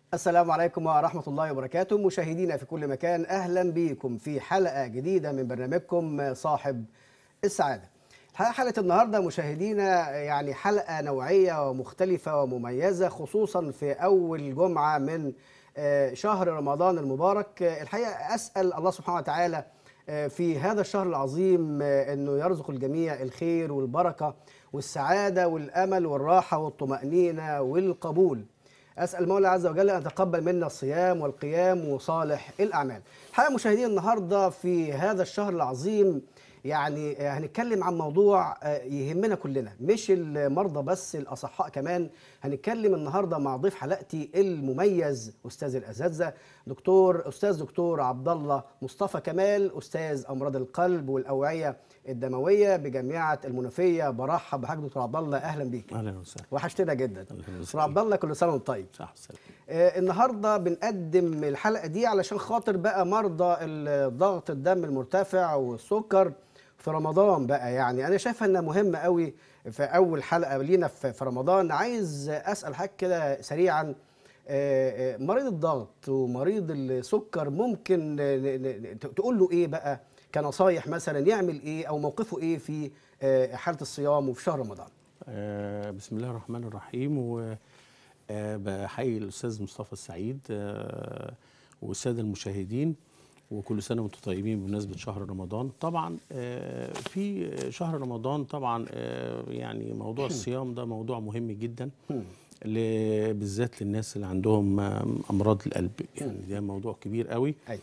السلام عليكم ورحمة الله وبركاته مشاهدينا في كل مكان أهلا بكم في حلقة جديدة من برنامجكم صاحب السعادة الحقيقة حلقة النهاردة مشاهدينا يعني حلقة نوعية ومختلفة ومميزة خصوصا في أول جمعة من آه، شهر رمضان المبارك آه، الحقيقة أسأل الله سبحانه وتعالى آه، في هذا الشهر العظيم آه، أنه يرزق الجميع الخير والبركة والسعادة والأمل والراحة والطمأنينة والقبول اسال المولى عز وجل ان يتقبل منا الصيام والقيام وصالح الاعمال. الحقيقه مشاهدينا النهارده في هذا الشهر العظيم يعني هنتكلم عن موضوع يهمنا كلنا مش المرضى بس الاصحاء كمان هنتكلم النهارده مع ضيف حلقتي المميز استاذ الاساتذه دكتور استاذ دكتور عبد الله مصطفى كمال استاذ امراض القلب والاوعيه الدمويه بجامعه المنوفيه برحب بحضرتك دكتور عبد الله اهلا بيك اهلا وسهلا وحشتنا جدا أهلاً وسهلاً. دكتور عبد الله كل سنه وانت طيب صح وسلام آه، النهارده بنقدم الحلقه دي علشان خاطر بقى مرضى ضغط الدم المرتفع والسكر في رمضان بقى يعني انا شايفه انها مهمه قوي في اول حلقه لينا في في رمضان عايز اسال حضرتك كده سريعا آه، آه، مريض الضغط ومريض السكر ممكن آه، ن- ن- تقول له ايه بقى كنصايح مثلا يعمل ايه او موقفه ايه في آه، حاله الصيام وفي شهر رمضان آه بسم الله الرحمن الرحيم و آه بحيي الاستاذ مصطفى السعيد آه والساده المشاهدين وكل سنه وانتم طيبين بمناسبه شهر رمضان طبعا آه في شهر رمضان طبعا آه يعني موضوع الصيام ده موضوع مهم جدا ل- بالذات للناس اللي عندهم آه، امراض القلب يعني ده موضوع كبير قوي ايوه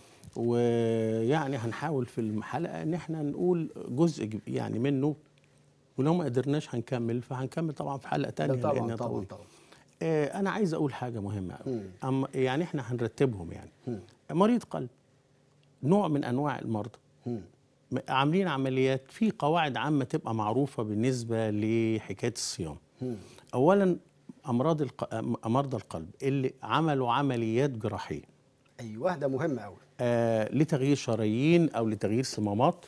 ويعني هنحاول في الحلقه ان احنا نقول جزء ج- يعني منه ولو ما قدرناش هنكمل فهنكمل طبعا في حلقه ده تانية طبعا لانها طبعا طويله طبعا آه انا عايز اقول حاجه مهمه قوي أما يعني احنا هنرتبهم يعني مم. مريض قلب نوع من انواع المرضى مم. م- عاملين عمليات في قواعد عامه تبقى معروفه بالنسبه لحكايه الصيام مم. اولا امراض الق... أم- مرضى القلب اللي عملوا عمليات جراحيه ايوه ده مهم قوي آه لتغيير شرايين او لتغيير صمامات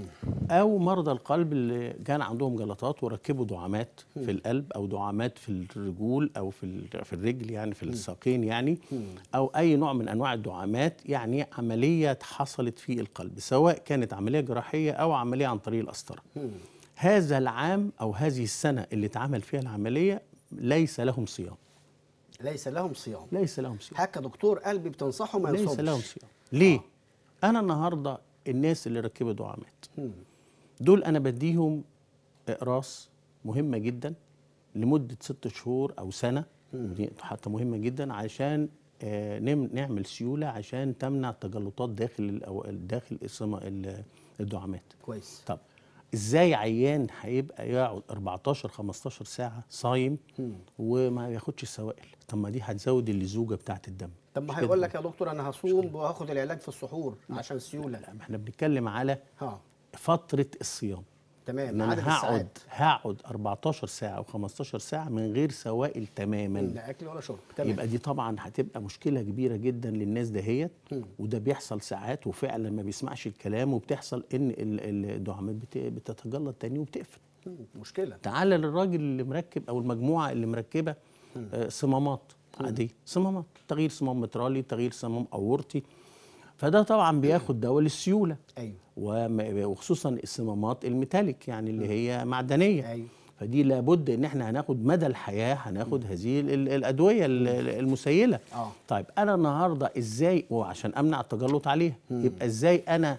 او مرضى القلب اللي كان عندهم جلطات وركبوا دعامات في القلب او دعامات في الرجول او في ال- في الرجل يعني في الساقين يعني او اي نوع من انواع الدعامات يعني عمليه حصلت في القلب سواء كانت عمليه جراحيه او عمليه عن طريق القسطره هذا العام او هذه السنه اللي اتعمل فيها العمليه ليس لهم صيام ليس لهم صيام ليس لهم صيام حكى دكتور قلبي بتنصحه ما ليس يصومش لهم صيام ليه انا النهارده الناس اللي ركبوا دعامات دول انا بديهم اقراص مهمه جدا لمده ست شهور او سنه دي حتى مهمه جدا عشان آه، نم- نعمل سيوله عشان تمنع التجلطات داخل الأو- داخل الصما- ال- الدعامات كويس طب ازاي عيان هيبقى يقعد 14 15 ساعه صايم وما ياخدش السوائل طب ما دي هتزود اللزوجه بتاعه الدم طب ما مش هيقول كده؟ لك يا دكتور انا هصوم وهاخد العلاج في السحور عشان السيوله لا ما احنا بنتكلم على ها فتره الصيام تمام ان عدد انا هقعد الساعات هقعد 14 ساعه او 15 ساعه من غير سوائل تماما لا اكل ولا شرب تمام يبقى دي طبعا هتبقى مشكله كبيره جدا للناس دهيت وده بيحصل ساعات وفعلا ما بيسمعش الكلام وبتحصل ان ال- ال- الدعامات بت- بتتجلط تاني وبتقفل مم، مشكله تعال للراجل اللي مركب او المجموعه اللي مركبه آه، صمامات عاديه صمامات تغيير صمام مترالي تغيير صمام اورطي فده طبعا بياخد دواء للسيوله ايوه وم- وخصوصا الصمامات الميتاليك يعني اللي هي معدنيه ايوه فدي لابد ان احنا هناخد مدى الحياه هناخد هذه ال- ال- الادويه ال- ال- المسيله اه طيب انا النهارده ازاي وعشان امنع التجلط عليها يبقى ازاي انا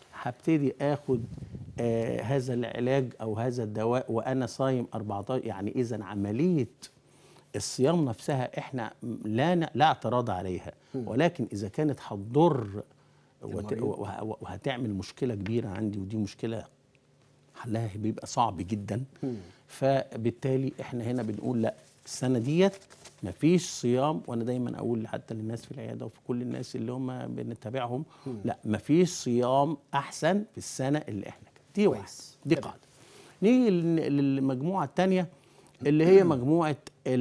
هبتدي اخد آه هذا العلاج او هذا الدواء وانا صايم 14 يعني اذا عمليه الصيام نفسها احنا لا ن- لا اعتراض عليها ولكن اذا كانت هتضر وت- المريض. وه- وهتعمل مشكله كبيره عندي ودي مشكله حلها بيبقى صعب جدا فبالتالي احنا هنا بنقول لا السنه ديت مفيش صيام وانا دايما اقول حتى للناس في العياده وفي كل الناس اللي هم بنتابعهم لا مفيش صيام احسن في السنه اللي احنا كده دي واحده كويس. دي تمام. قاعده نيجي لل- للمجموعه الثانيه اللي هي مجموعه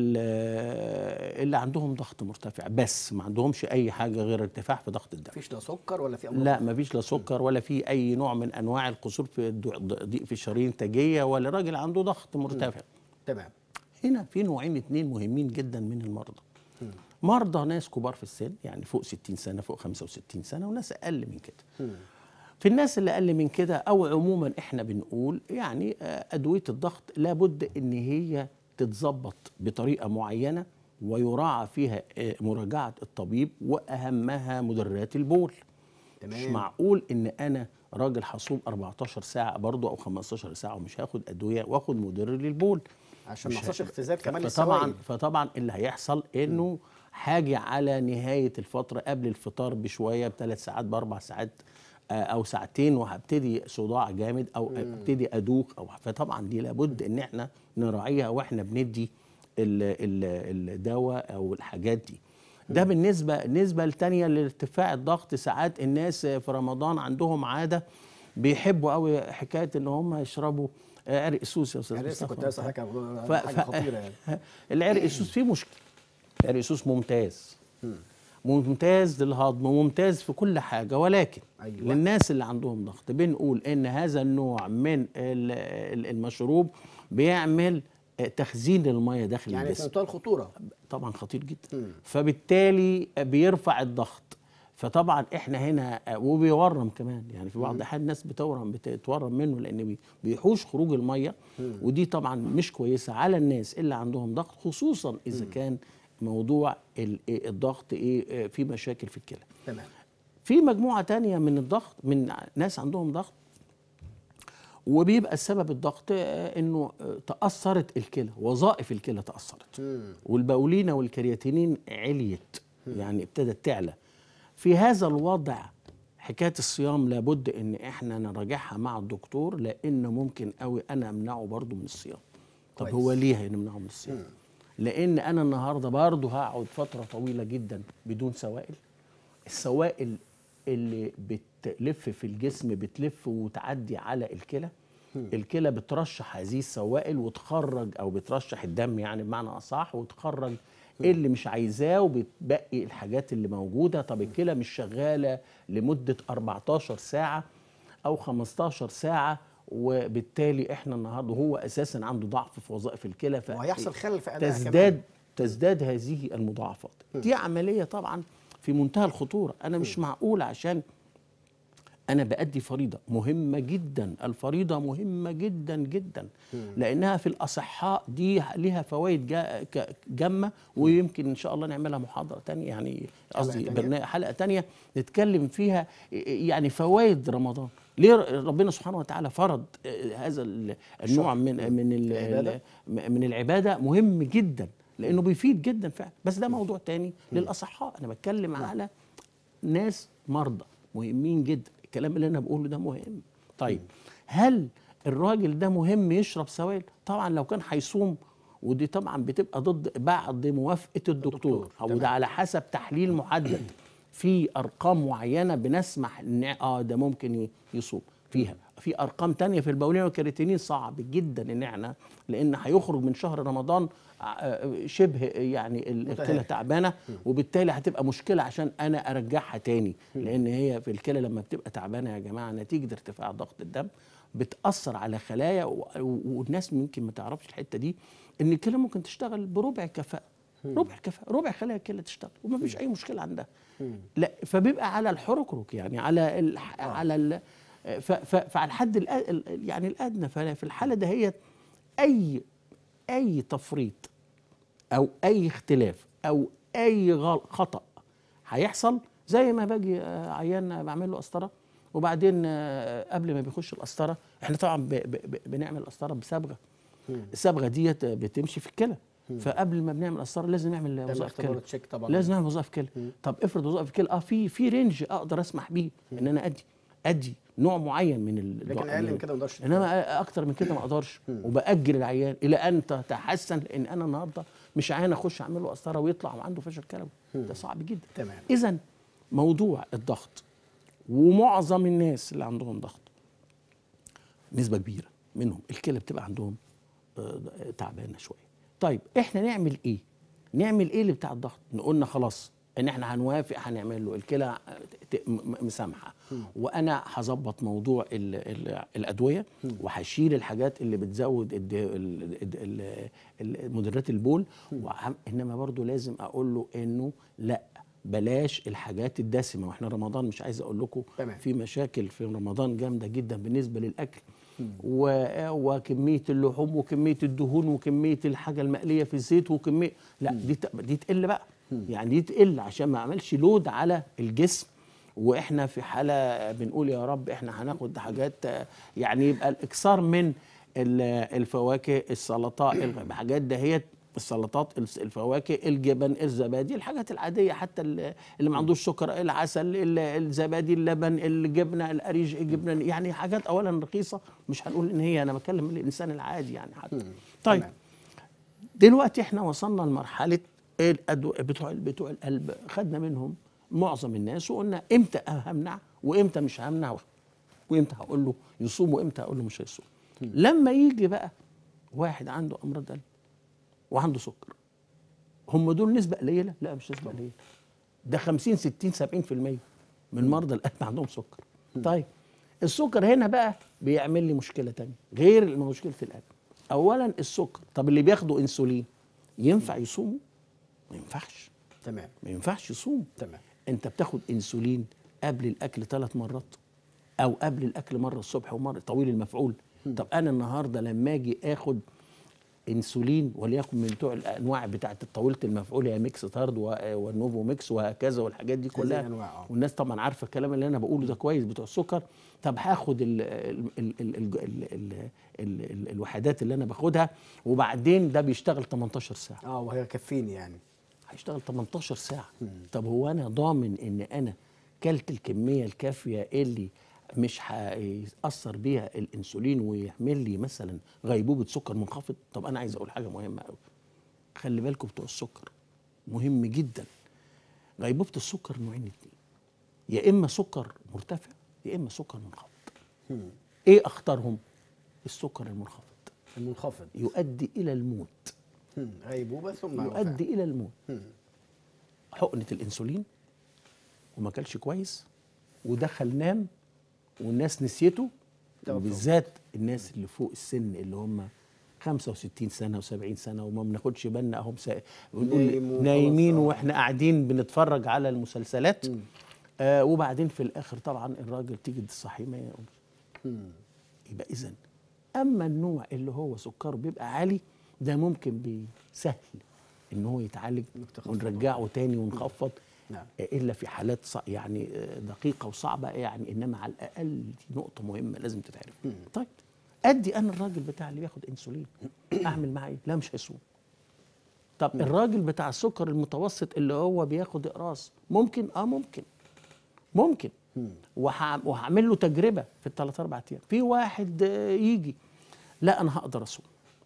ال- اللي عندهم ضغط مرتفع بس ما عندهمش اي حاجه غير ارتفاع في ضغط الدم مفيش لا سكر ولا في امراض لا مفيش لا سكر ولا في اي نوع من انواع القصور في الض- ضيق في الشرايين التاجيه ولا راجل عنده ضغط مرتفع تمام هنا في نوعين اتنين مهمين جدا من المرضى مرضى ناس كبار في السن يعني فوق 60 سنه فوق 65 سنه وناس اقل من كده في الناس اللي اقل من كده او عموما احنا بنقول يعني آه، ادويه الضغط لابد ان هي تتظبط بطريقه معينه ويراعى فيها آه، مراجعه الطبيب واهمها مدرات البول مش تمام معقول ان انا راجل هصوم 14 ساعه برضه او 15 ساعه ومش هاخد ادويه واخد مدر للبول عشان مش ما يحصلش ه- اختزال كمان فطبعا للسوائل فطبعا اللي هيحصل انه هاجي على نهايه الفتره قبل الفطار بشويه بثلاث ساعات باربع ساعات آه، او ساعتين وهبتدي صداع جامد او ابتدي ادوخ او فطبعا دي لابد ان احنا نراعيها واحنا بندي ال- ال- الدواء او الحاجات دي ده بالنسبه النسبه الثانيه لارتفاع الضغط ساعات الناس في رمضان عندهم عاده بيحبوا قوي حكايه ان هم يشربوا آه، عرق سوس يا استاذ يعني لسه مصطفى. كنت لسه حاجه ف- حاجه ف- خطيره يعني العرق السوس فيه مشكله العرق السوس ممتاز ممتاز للهضم وممتاز في كل حاجه ولكن أيوة. أيوة. للناس اللي عندهم ضغط بنقول ان هذا النوع من ال- ال- المشروب بيعمل آه، تخزين الميه داخل يعني في الجسم منتهى الخطوره طبعا خطير جدا مم. فبالتالي بيرفع الضغط فطبعا احنا هنا وبيورم كمان يعني في بعض الاحيان الناس بتورم بتتورم منه لان بي- بيحوش خروج الميه ودي طبعا مش كويسه على الناس اللي عندهم ضغط خصوصا اذا كان موضوع ال- إيه الضغط ايه آه، في مشاكل في الكلى تمام في مجموعه تانية من الضغط من ناس عندهم ضغط وبيبقى السبب الضغط آه، انه آه، تاثرت الكلى وظائف الكلى تاثرت مم. والبولينا والكرياتينين عليت يعني ابتدت تعلى في هذا الوضع حكايه الصيام لابد ان احنا نراجعها مع الدكتور لان ممكن قوي انا امنعه برضه من الصيام طب كويس. هو ليه هنمنعه من الصيام لان انا النهارده برضه هقعد فتره طويله جدا بدون سوائل السوائل اللي بتلف في الجسم بتلف وتعدي على الكلى الكلى بترشح هذه السوائل وتخرج او بترشح الدم يعني بمعنى اصح وتخرج اللي مش عايزاه وبتبقي الحاجات اللي موجوده طب الكلى مش شغاله لمده 14 ساعه او 15 ساعه وبالتالي احنا النهارده هو اساسا عنده ضعف في وظائف الكلى ف- وهيحصل خلل في ادائها تزداد تزداد هذه المضاعفات دي عمليه طبعا في منتهى الخطوره انا مش معقول عشان انا بادي فريضه مهمه جدا الفريضه مهمه جدا جدا لانها في الاصحاء دي ليها فوائد جا- ك- جامه ويمكن ان شاء الله نعملها محاضره تانية يعني قصدي تانية؟ برنامج حلقه تانية نتكلم فيها يعني فوائد رمضان ليه ربنا سبحانه وتعالى فرض هذا ال- النوع من من ال- العبادة؟ من العباده مهم جدا لانه بيفيد جدا فعلا بس ده موضوع تاني للاصحاء انا بتكلم على ناس مرضى مهمين جدا الكلام اللي انا بقوله ده مهم طيب هل الراجل ده مهم يشرب سوائل طبعا لو كان هيصوم ودي طبعا بتبقى ضد بعد موافقه الدكتور الدكتور، او تمام. ده على حسب تحليل محدد في ارقام معينه بنسمح ان اه ده ممكن ي- يصوم فيها في ارقام تانية في البولين والكرياتينين صعب جدا ان احنا لان هيخرج من شهر رمضان آه، شبه يعني ال- متهالك. الكلى تعبانه وبالتالي هتبقى مشكله عشان انا ارجعها تاني لان هي في الكلى لما بتبقى تعبانه يا جماعه نتيجه ارتفاع ضغط الدم بتاثر على خلايا و- و- والناس ممكن ما تعرفش الحته دي ان الكلى ممكن تشتغل بربع كفاءه ربع كفاءه ربع خلايا الكلى تشتغل وما فيش اي مشكله عندها لا فبيبقى على الحركرك يعني على ال على ال ف- ف- فعلى الحد الأ- ال- يعني الادنى ففي الحاله دهيت اي اي تفريط او اي اختلاف او اي غل- خطا هيحصل زي ما باجي آه، عيان بعمل له قسطره وبعدين آه، قبل ما بيخش القسطره احنا طبعا ب- ب- ب- بنعمل القسطره بصبغه الصبغه ديت بتمشي في الكلى فقبل ما بنعمل قسطره لازم نعمل تعمل وظائف اختبار كلى تشيك طبعا لازم نعمل وظائف كلى طب افرض وظائف كلى اه في في رينج اقدر اسمح بيه ان انا ادي ادي نوع معين من ال لكن اقل من كده ما نقدرش انما اكتر من كده ما اقدرش وباجل العيان الى ان تتحسن لان انا النهارده مش عيان اخش اعمل له قسطره ويطلع وعنده فشل كلوي ده صعب جدا تمام. اذا موضوع الضغط ومعظم الناس اللي عندهم ضغط نسبه كبيره منهم الكلى بتبقى عندهم آه، تعبانه شويه طيب احنا نعمل ايه نعمل ايه اللي بتاع الضغط نقولنا خلاص ان احنا هنوافق هنعمل له الكلى ت- م- م- مسامحه وانا هظبط موضوع ال ال الادويه وهشيل الحاجات اللي بتزود الد- ال- ال- ال- ال- مدرات البول وعم- انما برضو لازم اقول له انه لا بلاش الحاجات الدسمه واحنا رمضان مش عايز اقول لكم تمام. في مشاكل في رمضان جامده جدا بالنسبه للاكل و... وكميه اللحوم وكميه الدهون وكميه الحاجه المقليه في الزيت وكميه لا دي ت... دي تقل بقى يعني دي تقل عشان ما اعملش لود على الجسم واحنا في حاله بنقول يا رب احنا هناخد حاجات آه، يعني يبقى الاكثار من ال- الفواكه السلطات الحاجات دهيت السلطات الس- الفواكه الجبن الزبادي الحاجات العاديه حتى ال- اللي ما عندوش سكر العسل ال- الزبادي اللبن الجبنه القريش الجبنه يعني حاجات اولا رخيصه مش هنقول ان هي انا بكلم الانسان العادي يعني حتى طيب تمام. دلوقتي احنا وصلنا لمرحله الأدو... بتوع بتوع القلب خدنا منهم معظم الناس وقلنا امتى همنع وامتى مش همنع وامتى هقول له يصوم وامتى هقول له مش هيصوم لما يجي بقى واحد عنده امراض قلب وعنده سكر هم دول نسبه قليله لا مش نسبه قليله ده 50 60 70% من مرضى القلب عندهم سكر طيب السكر هنا بقى بيعمل لي مشكله تانية غير مشكله القلب اولا السكر طب اللي بياخدوا انسولين ينفع يصوموا ما ينفعش تمام ما ينفعش يصوم تمام انت بتاخد انسولين قبل الاكل ثلاث مرات او قبل الاكل مره الصبح ومره طويل المفعول طب انا النهارده لما اجي اخد انسولين وليكن من بتوع الانواع بتاعه طويله المفعول يا ميكس تارد و- والنوفو ميكس وهكذا والحاجات دي كلها الأنواع، آه. والناس طبعا عارفه الكلام اللي انا بقوله ده كويس بتوع السكر طب هاخد ال ال ال ال ال ال ال ال ال الوحدات اللي انا باخدها وبعدين ده بيشتغل 18 ساعه اه وهي كفيني يعني هيشتغل 18 ساعة طب هو أنا ضامن إن أنا كلت الكمية الكافية اللي مش هيأثر بيها الأنسولين ويعمل لي مثلا غيبوبة سكر منخفض طب أنا عايز أقول حاجة مهمة أوي خلي بالكم بتوع السكر مهم جدا غيبوبة السكر نوعين اتنين يا إما سكر مرتفع يا إما سكر منخفض إيه أخطرهم؟ السكر المنخفض المنخفض يؤدي إلى الموت مم. غيبوبه ثم وفاة. يؤدي الى الموت حقنه الانسولين وما كلش كويس ودخل نام والناس نسيته توفوا. وبالذات الناس اللي فوق السن اللي هم 65 سنه و70 سنه وما بناخدش بالنا اهم سا... ونقول نايم وخلاص، نايمين آه. واحنا قاعدين بنتفرج على المسلسلات آه وبعدين في الاخر طبعا الراجل تيجي تصحيه ما يقومش مم. يبقى اذا اما النوع اللي هو سكره بيبقى عالي ده ممكن بسهل ان هو يتعالج إنك تخفضه. ونرجعه تاني ونخفض نعم. الا في حالات صع- يعني آه، دقيقه وصعبه يعني انما على الاقل دي نقطه مهمه لازم تتعرف طيب ادي انا الراجل بتاع اللي بياخد انسولين اعمل معاه ايه لا مش هيصوم طب الراجل بتاع السكر المتوسط اللي هو بياخد اقراص ممكن اه ممكن ممكن وهع- وهعمل له تجربه في الثلاث اربع ايام في واحد آه، يجي لا انا هقدر اصوم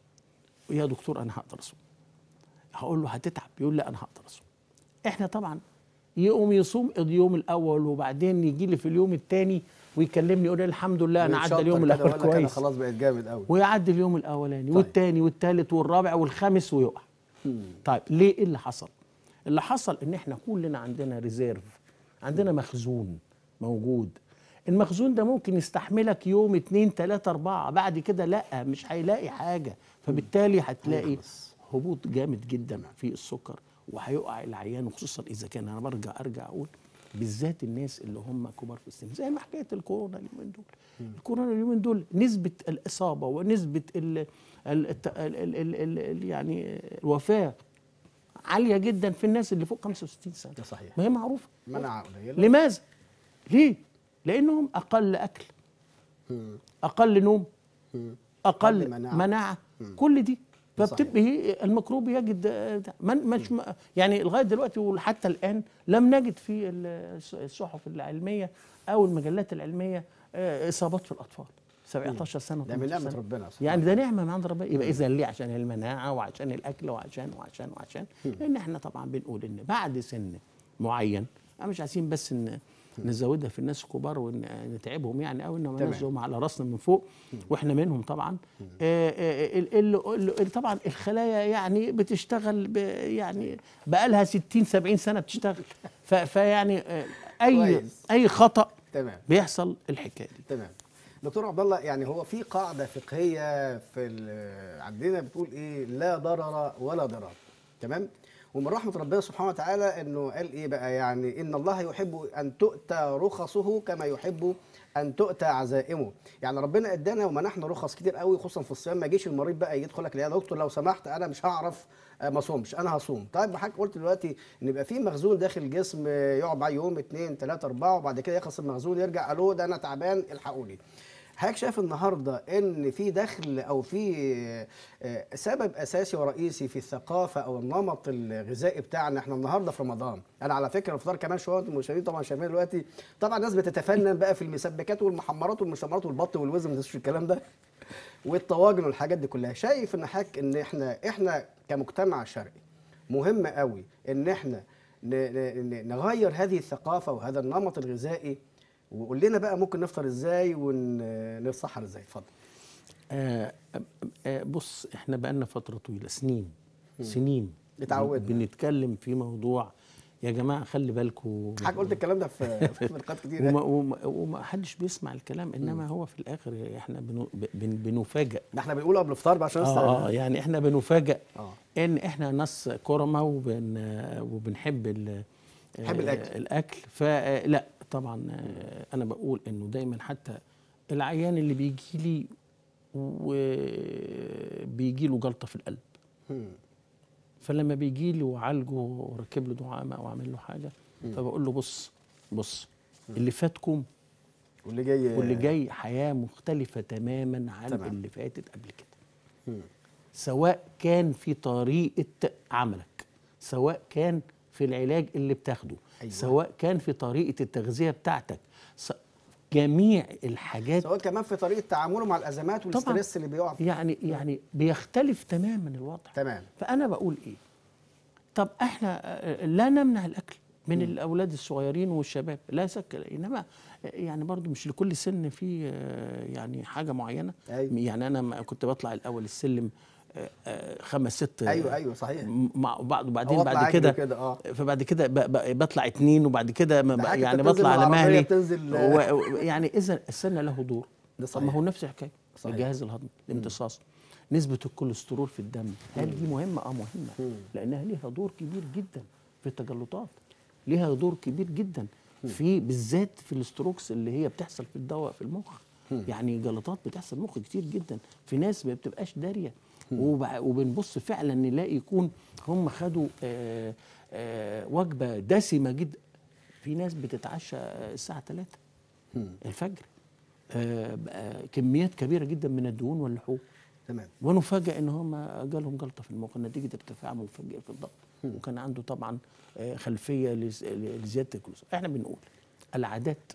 يا دكتور انا هقدر اصوم هقول له هتتعب يقول لا انا هقدر اصوم احنا طبعا يقوم يصوم اليوم الاول وبعدين يجي لي في اليوم الثاني ويكلمني يقول لي الحمد لله انا عدى ويتشطر اليوم كده الاول ويقول لك انا كويس خلاص بقيت جامد قوي ويعدي اليوم الاولاني طيب. والثاني والثالث والرابع والخامس ويقع طيب ليه ايه اللي حصل اللي حصل ان احنا كلنا عندنا ريزيرف عندنا مخزون موجود المخزون ده ممكن يستحملك يوم اتنين تلاتة اربعة بعد كده لا مش هيلاقي حاجة فبالتالي هتلاقي هيخلص. هبوط جامد جدا في السكر وهيقع العيان وخصوصا اذا كان انا برجع ارجع اقول بالذات الناس اللي هم كبار في السن زي ما حكايه الكورونا اليومين دول الكورونا اليومين دول نسبه الاصابه ونسبه ال ال ال ال ال ال ال ال يعني الوفاه عاليه جدا في الناس اللي فوق 65 سنه ده صحيح ما هي معروفه مناعه قليله لماذا؟ ليه؟ لانهم اقل اكل مم. اقل نوم مم. اقل أقل مناعة. مناعه, مناعة. كل دي صحيح. فبتبقى هي الميكروب يجد آه، ده. من مش م- يعني لغايه دلوقتي وحتى الان لم نجد في ال- الصحف العلميه او المجلات العلميه آه، اصابات في الاطفال 17 سنه ده من 18 نعمه سنة. ربنا سبحانه يعني ده نعمه من عند ربنا يبقى اذا ليه عشان المناعه وعشان الاكل وعشان وعشان وعشان لان احنا طبعا بنقول ان بعد سن معين احنا مش عايزين بس ان نزودها في الناس الكبار ونتعبهم يعني او انهم تمام. ننزلهم على راسنا من فوق واحنا منهم طبعا آه، آه، ال- ال- ال- طبعا الخلايا يعني بتشتغل ب- يعني بقالها 60 70 سنه بتشتغل ف- فيعني آه، اي كويس. اي خطا تمام بيحصل الحكايه دي تمام دكتور عبد الله يعني هو في قاعده فقهيه في ال- عندنا بتقول ايه لا ضرر ولا ضرار تمام ومن رحمه ربنا سبحانه وتعالى انه قال ايه بقى يعني ان الله يحب ان تؤتى رخصه كما يحب ان تؤتى عزائمه يعني ربنا ادانا ومنحنا رخص كتير قوي خصوصا في الصيام ما يجيش المريض بقى يدخل لك يا دكتور لو سمحت انا مش هعرف آه، ما اصومش انا هصوم طيب حضرتك قلت دلوقتي ان يبقى في مخزون داخل الجسم آه، يقعد معاه يوم اثنين ثلاثه اربعه وبعد كده يخلص المخزون يرجع الو ده انا تعبان الحقوني حضرتك شايف النهارده ان في دخل او في آه، سبب اساسي ورئيسي في الثقافه او النمط الغذائي بتاعنا احنا النهارده في رمضان انا على فكره الفطار كمان شويه انتم المشاهدين طبعا شايفين دلوقتي طبعا الناس بتتفنن بقى في المسبكات والمحمرات والمشمرات والبط والوزن ما تنسوش الكلام ده والطواجن والحاجات دي كلها شايف ان حضرتك ان احنا احنا كمجتمع شرقي مهم قوي ان احنا ن- ن- ن- نغير هذه الثقافه وهذا النمط الغذائي وقول لنا بقى ممكن نفطر ازاي ونتسحر ازاي اتفضل آه آه بص احنا بقالنا فتره طويله سنين سنين اتعودنا. بنتكلم في موضوع يا جماعه خلي بالكم حضرتك قلت الكلام ده في في حلقات كتير وما, وما, وما حدش بيسمع الكلام انما هو في الاخر احنا بنو بن بنفاجئ ده احنا بنقول قبل الفطار بقى عشان اه, آه يعني احنا بنفاجئ اه ان احنا ناس كرمه وبن وبنحب ال بنحب الأكل. الاكل فلا طبعا آه، انا بقول انه دايما حتى العيان اللي بيجي لي وبيجي له جلطه في القلب مم. فلما بيجي لي وعالجه وركب له دعامه او اعمل له حاجه فبقول له بص بص اللي فاتكم واللي جاي واللي جاي حياه مختلفه تماما عن تمام. اللي فاتت قبل كده مم. سواء كان في طريقه عملك سواء كان في العلاج اللي بتاخده أيوة. سواء كان في طريقه التغذيه بتاعتك س- جميع الحاجات سواء كمان في طريقه تعامله مع الازمات والستريس اللي بيقع فيه يعني يعني بيختلف تماما الوضع تمام فانا بقول ايه طب احنا آه، لا نمنع الاكل من الاولاد الصغيرين والشباب لا شك انما آه، يعني برضو مش لكل سن في آه، يعني حاجه معينه أيوة. يعني انا ما كنت بطلع الاول السلم آه، آه، خمس ست آه، ايوه ايوه صحيح م- مع بعض وبعدين أو أطلع بعد أجري كده كده، آه. فبعد كده ب- ب- بطلع اتنين وبعد كده ما ده بق- حاجة يعني أنت بتنزل بطلع على بالعربية مهلي بتنزل- و- و- يعني اذا السن له دور ده طب صحيح ما هو نفس الحكايه صحيح. الجهاز الهضمي الامتصاص نسبه الكوليسترول في الدم هل دي مهمه اه مهمه لانها ليها دور كبير جدا في التجلطات ليها دور كبير جدا في بالذات في الاستروكس اللي هي بتحصل في الدواء في المخ يعني جلطات بتحصل مخ كتير جدا في ناس ما بتبقاش داريه وبع- وبنبص فعلا نلاقي يكون هم خدوا آه آه وجبه دسمه جدا في ناس بتتعشى الساعه 3 الفجر آه بقى كميات كبيره جدا من الدهون واللحوم تمام ونفاجئ ان هم جالهم جلطه في المخ نتيجه ارتفاع مفاجئ في الضغط وكان عنده طبعا آه، خلفيه لز- لزياده الكوليسترول احنا بنقول العادات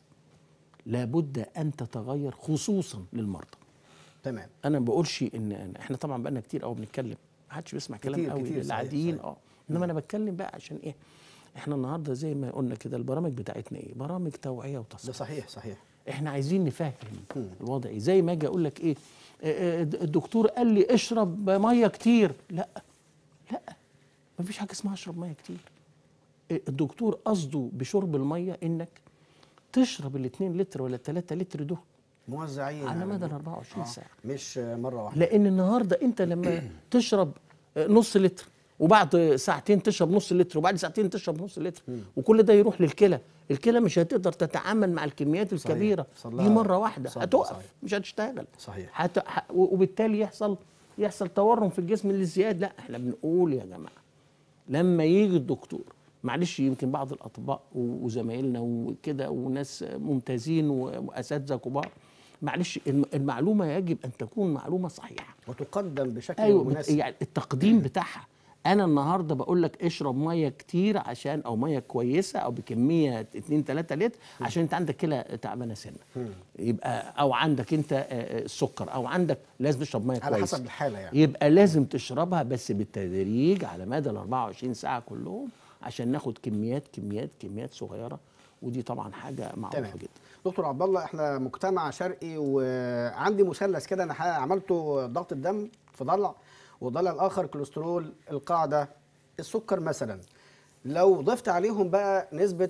لابد ان تتغير خصوصا للمرضى تمام انا ما بقولش ان إن احنا طبعا بقالنا كتير قوي بنتكلم ما حدش بيسمع كلام كتير- قوي كتير، صحيح، للعاديين صحيح. اه انما انا بتكلم بقى عشان ايه احنا النهارده زي ما قلنا كده البرامج بتاعتنا ايه برامج توعيه ده وتصحيح صحيح صحيح احنا عايزين نفهم الوضع زي ما اجي اقول لك ايه آه، آه، الدكتور قال لي اشرب ميه كتير لا لا مفيش حاجه اسمها اشرب ميه كتير آه، الدكتور قصده بشرب الميه انك تشرب ال 2 لتر ولا 3 لتر دول موزعين على مدى ال ال 24 ساعه مش آه، مره واحده لان النهارده انت لما تشرب نص لتر وبعد ساعتين تشرب نص لتر وبعد ساعتين تشرب نص لتر وكل ده يروح للكلى الكلى مش هتقدر تتعامل مع الكميات صحيح. الكبيره صلى دي مره واحده صلى هتقف صحيح. مش هتشتغل صحيح هت... ح... وبالتالي يحصل يحصل تورم في الجسم للزياد لا احنا بنقول يا جماعه لما يجي الدكتور معلش يمكن بعض الاطباء و- وزمايلنا وكده وناس ممتازين و- واساتذه كبار معلش الم- المعلومه يجب ان تكون معلومه صحيحه وتقدم بشكل ايوه بت... مناسب يعني التقديم بتاعها انا النهارده بقول لك اشرب ميه كتير عشان او ميه كويسه او بكميه 2 3 لتر عشان انت عندك كلى تعبانه سنه يبقى او عندك انت آه، آه، السكر او عندك لازم تشرب ميه على كويسه حسب الحاله يعني يبقى لازم تشربها بس بالتدريج على مدى ال 24 ساعه كلهم عشان ناخد كميات كميات كميات صغيره ودي طبعا حاجه معروفه تمام جدا دكتور عبد الله احنا مجتمع شرقي وعندي مثلث كده انا حقيقة عملته ضغط الدم في ضلع وضلع الاخر كوليسترول القاعده السكر مثلا لو ضفت عليهم بقى نسبه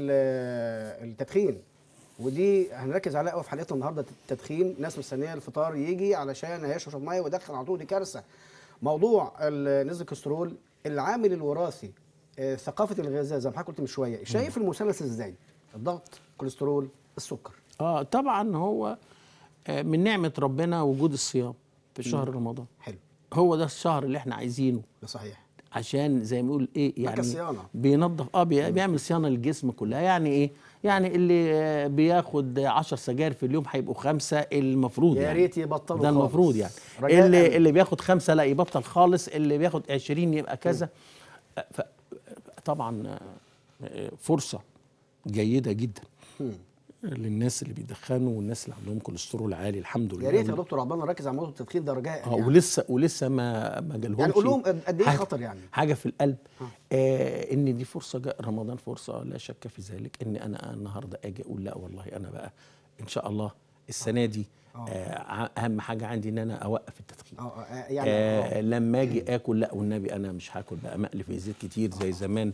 ال- التدخين ودي هنركز عليها قوي في حلقتنا النهارده التدخين ناس مستنيه الفطار يجي علشان هيشرب ميه ويدخن على طول دي كارثه موضوع ال- نسبه الكوليسترول العامل الوراثي آه، ثقافه الغذاء زي ما حضرتك قلت من شويه شايف المثلث ازاي الضغط كوليسترول السكر اه طبعا هو آه، من نعمه ربنا وجود الصيام في شهر رمضان حلو هو ده الشهر اللي احنا عايزينه ده صحيح عشان زي ما يقول ايه يعني صيانة. بينظف اه بي- بيعمل صيانه للجسم كلها يعني ايه يعني اللي آه، بياخد 10 سجاير في اليوم هيبقوا خمسه المفروض يا يعني ريت يبطلوا ده خالص. المفروض يعني رجاءً. اللي اللي بياخد خمسه لا يبطل خالص اللي بياخد 20 يبقى كذا آه، ف- طبعا آه، آه، فرصه جيده جدا للناس اللي بيدخنوا والناس اللي عندهم كوليسترول عالي الحمد لله يا ريت يا دكتور عبد الله نركز على موضوع التدخين ده رجاء اه ولسه ولسه ما ما جالهمش يعني قول لهم قد ايه حاجة- خطر يعني حاجه في القلب آه ان دي فرصه جاء رمضان فرصه لا شك في ذلك ان انا النهارده اجي اقول لا والله انا بقى ان شاء الله السنه دي آه اهم حاجه عندي ان انا اوقف التدخين اه آه، يعني آه آه. لما اجي اكل لا والنبي انا مش هاكل بقى مقلي في زيت كتير زي زمان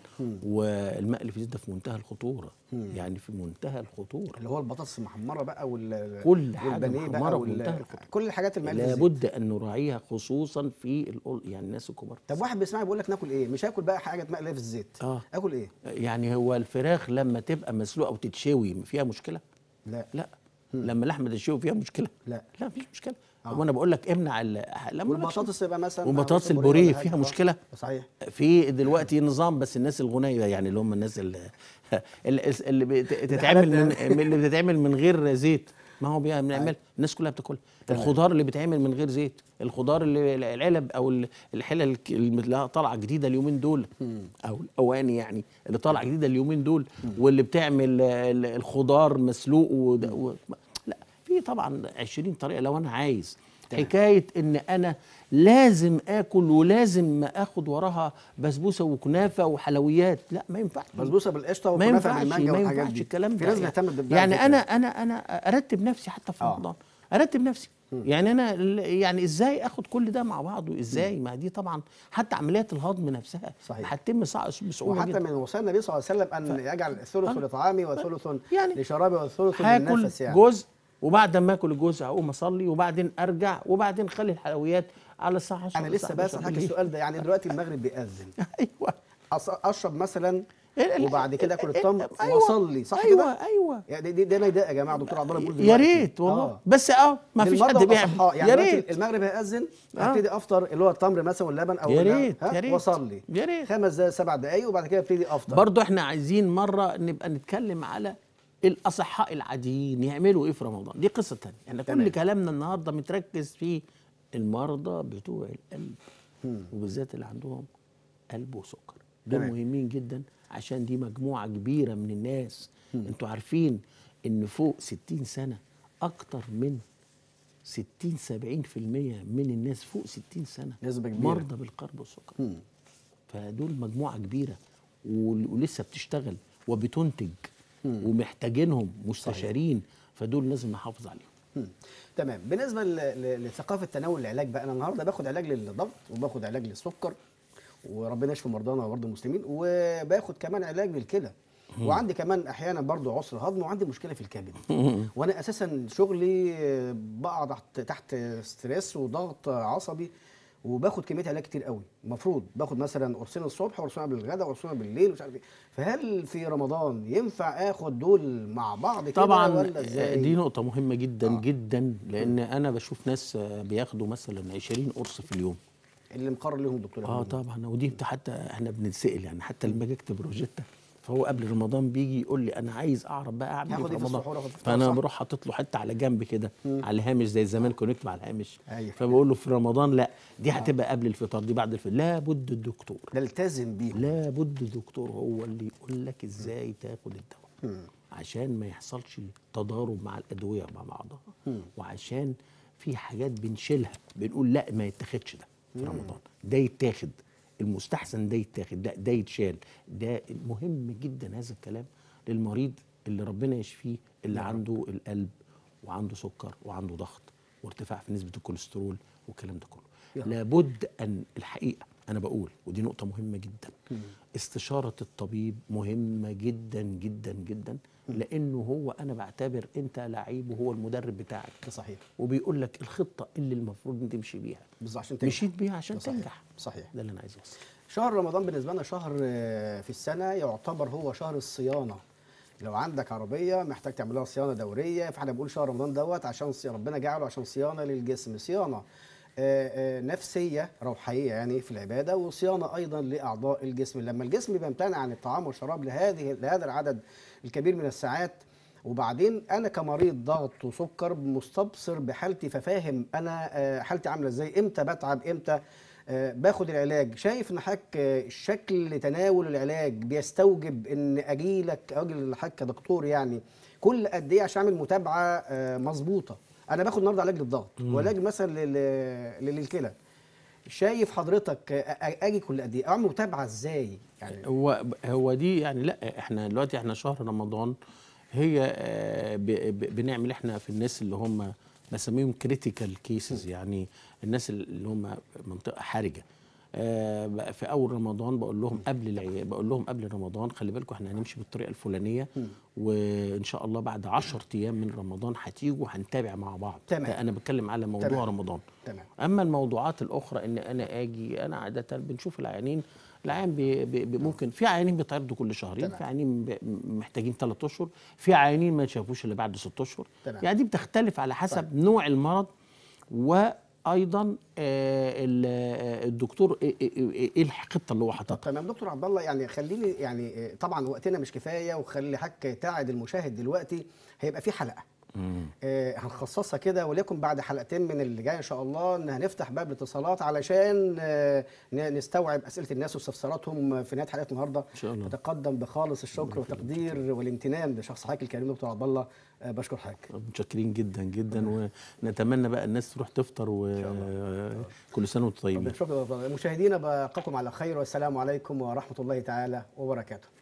والمقلي في زيت ده في منتهى الخطوره يعني في منتهى الخطوره اللي هو البطاطس المحمره بقى وال كل حاجة والبانيه محمرة بقى بمنتهى وال... الخطورة. كل الحاجات المقليه في الزيت. لابد ان نراعيها خصوصا في الأول يعني الناس الكبار طب واحد بيسمعني بيقول لك ناكل ايه مش هاكل بقى حاجه مقليه في الزيت آه. اكل ايه يعني هو الفراخ لما تبقى مسلوقه وتتشوي فيها مشكله لا لا لما اللحمه تتشوي فيها مشكله لا. لا مفيش مشكله آه. وانا بقول لك امنع ال- لما والبطاطس يبقى مثلا وبطاطس بطاطس البوريه ولا فيها حاجة. آه، مشكله صحيح في دلوقتي نظام بس الناس الغنيه يعني اللي هم الناس اللي اللي, اللي بت- تتعمل من من- اللي بتتعمل من غير زيت ما هو بيعمل الناس كلها بتاكلها الخضار اللي بيتعمل من غير زيت الخضار اللي العلب او ال- الحلل الك- اللي طالعه جديده اليومين دول او الاواني يعني اللي طالعه جديده اليومين دول واللي بتعمل ال- الخضار مسلوق وده- و... لا في طبعا 20 طريقه لو انا عايز حكايه ان انا لازم اكل ولازم اخد وراها بسبوسه وكنافه وحلويات لا ما ينفعش بسبوسه بالقشطه ما وكنافه ينفعش بالمانجا ما والحاجات ينفعش دي الكلام في ده ناس بتهتم بده يعني على انا فكرة. انا انا ارتب نفسي حتى في آه. رمضان ارتب نفسي يعني انا ال- يعني ازاي اخد كل ده مع بعضه ازاي ما دي طبعا حتى عمليات الهضم نفسها صحيح. هتتم صع- بصعوبه وحتى جدا من وصايا النبي صلى الله عليه وسلم ان يجعل الثلث آه. لطعامي وثلث يعني لشرابي وثلث هاكل للنفس يعني جزء وبعد ما اكل الجزء اقوم اصلي وبعدين ارجع وبعدين خلي الحلويات على الساعه 10 انا ولا لسه الساعة بسال 11 حضرتك بالليل. السؤال ده يعني دلوقتي المغرب بيأذن ايوه أص- اشرب مثلا ال- ال- وبعد كده اكل التمر أيوة. واصلي صح ايوه كده؟ ايوه يعني دي, دي انا ده يا جماعه دكتور عبد الله بيقول يا دلوقتي. ريت والله آه. بس اه ما فيش للمرضى حد بيعمل والأصحاء. يعني يا دلوقتي ريت المغرب هيأذن آه. هبتدي افطر اللي هو التمر مثلا واللبن او يا ال- ريت، ها؟ يا ريت. واصلي يا ريت. خمس دقايق سبع دقايق وبعد كده ابتدي افطر برضو احنا عايزين مره نبقى نتكلم على الاصحاء العاديين يعملوا ايه في رمضان دي قصه تانية احنا تمام. كل كلامنا النهارده متركز في المرضى بتوع القلب وبالذات اللي عندهم قلب وسكر دول تمام. مهمين جدا عشان دي مجموعه كبيره من الناس انتوا عارفين ان فوق 60 سنه اكتر من 60 70% من الناس فوق 60 سنه نسبة كبيرة. مرضى بالقلب والسكر فدول مجموعه كبيره ول- ولسه بتشتغل وبتنتج ومحتاجينهم مستشارين فدول لازم نحافظ عليهم مم. تمام بالنسبه ل- ل- لثقافه تناول العلاج بقى انا النهارده باخد علاج للضغط وباخد علاج للسكر وربنا يشفي مرضانا ومرضى المسلمين وباخد كمان علاج للكلى وعندي كمان احيانا برضو عسر هضم وعندي مشكله في الكبد وانا اساسا شغلي آه، بقع تحت تحت ستريس وضغط عصبي وباخد كميه علاج كتير قوي المفروض باخد مثلا قرصين الصبح وقرصين قبل الغداء وقرصين بالليل ومش عارف ايه فهل في رمضان ينفع اخد دول مع بعض كده طبعا ولا آه، ازاي دي نقطه مهمه جدا آه. آه. جدا لان انا بشوف ناس آه، بياخدوا مثلا 20 قرص في اليوم اللي مقرر لهم دكتور اه أحمد. طبعا ودي بت- حتى احنا بنتسال يعني حتى لما اجي اكتب روجيتا فهو قبل رمضان بيجي يقول لي انا عايز اعرف بقى اعمل ايه هاخد في إيه في رمضان السحور وآخد في الفطار، فانا صح؟ بروح حاطط له حته على جنب كده على الهامش زي زمان كنا نكتب على الهامش أيوة. فبقول له في رمضان لا دي هتبقى قبل الفطار دي بعد الفطار لابد الدكتور نلتزم بيهم لابد الدكتور هو اللي يقول لك ازاي تاخد الدواء عشان ما يحصلش تضارب مع الادويه مع بعضها وعشان في حاجات بنشيلها بنقول لا ما يتاخدش ده في رمضان ده يتاخد المستحسن ده يتاخد لا ده يتشال ده مهم جدا هذا الكلام للمريض اللي ربنا يشفيه اللي عنده القلب وعنده سكر وعنده ضغط وارتفاع في نسبه الكوليسترول والكلام ده كله يا رب. لابد ان الحقيقه انا بقول ودي نقطه مهمه جدا استشاره الطبيب مهمه جدا جدا جدا لانه هو انا بعتبر انت لعيب وهو المدرب بتاعك ده صحيح وبيقول لك الخطه اللي المفروض انت تمشي بيها بالظبط عشان تنجح. مشيت بيها عشان ده صحيح. تنجح صحيح ده اللي انا عايز اوصله شهر رمضان بالنسبه لنا شهر آه، في السنه يعتبر هو شهر الصيانه لو عندك عربيه محتاج تعمل لها صيانه دوريه فاحنا بنقول شهر رمضان دوت عشان صي- ربنا جعله عشان صيانه للجسم صيانه آه، آه، نفسيه روحيه يعني في العباده وصيانه ايضا لاعضاء الجسم لما الجسم بيمتنع عن الطعام والشراب لهذه لهذا العدد الكبير من الساعات وبعدين انا كمريض ضغط وسكر مستبصر بحالتي ففاهم انا آه، حالتي عامله ازاي امتى بتعب امتى آه، باخد العلاج شايف ان حضرتك آه، شكل تناول العلاج بيستوجب ان اجي لك اجي لحضرتك كدكتور يعني كل قد ايه عشان اعمل متابعه آه، مظبوطه انا باخد النهارده علاج للضغط وعلاج مثلا لل- للكلى شايف حضرتك آه، آه، اجي كل قد ايه اعمل متابعه ازاي يعني هو هو دي يعني لا احنا دلوقتي احنا شهر رمضان هي آه، ب- ب- بنعمل احنا في الناس اللي هم بسميهم كريتيكال كيسز يعني الناس اللي هم منطقه حرجه آه، بقى في اول رمضان بقول لهم قبل العي... بقول لهم قبل رمضان خلي بالكم احنا هنمشي بالطريقه الفلانيه وان شاء الله بعد 10 ايام من رمضان هتيجوا هنتابع مع بعض تمام. ده انا بتكلم على موضوع تمام. رمضان تمام اما الموضوعات الاخرى ان انا اجي انا عاده بنشوف العيانين العيان بي بي بي ممكن في عيانين بيتعرضوا كل شهرين تمام. في عيانين ب- محتاجين ثلاث اشهر في عيانين ما يشافوش الا بعد ست اشهر تمام. يعني دي بتختلف على حسب نوع المرض وايضا آه ال- آه، الدكتور ايه إيه- إيه- إيه الخطه اللي هو طب حاططها تمام دكتور عبد الله يعني خليني يعني آه، طبعا وقتنا مش كفايه وخلي حضرتك تعد المشاهد دلوقتي هيبقى في حلقه آه، هنخصصها كده وليكن بعد حلقتين من اللي جاي ان شاء الله ان هنفتح باب الاتصالات علشان آه، ن- نستوعب اسئله الناس واستفساراتهم في نهايه حلقه النهارده ان شاء الله نتقدم بخالص الشكر والتقدير والامتنان لشخص حضرتك الكريم دكتور عبد الله آه، بشكر حضرتك متشكرين جدا جدا ونتمنى بقى الناس تروح تفطر وكل سنه وانتم طيبين شكرا مشاهدينا بقاكم على خير والسلام عليكم ورحمه الله تعالى وبركاته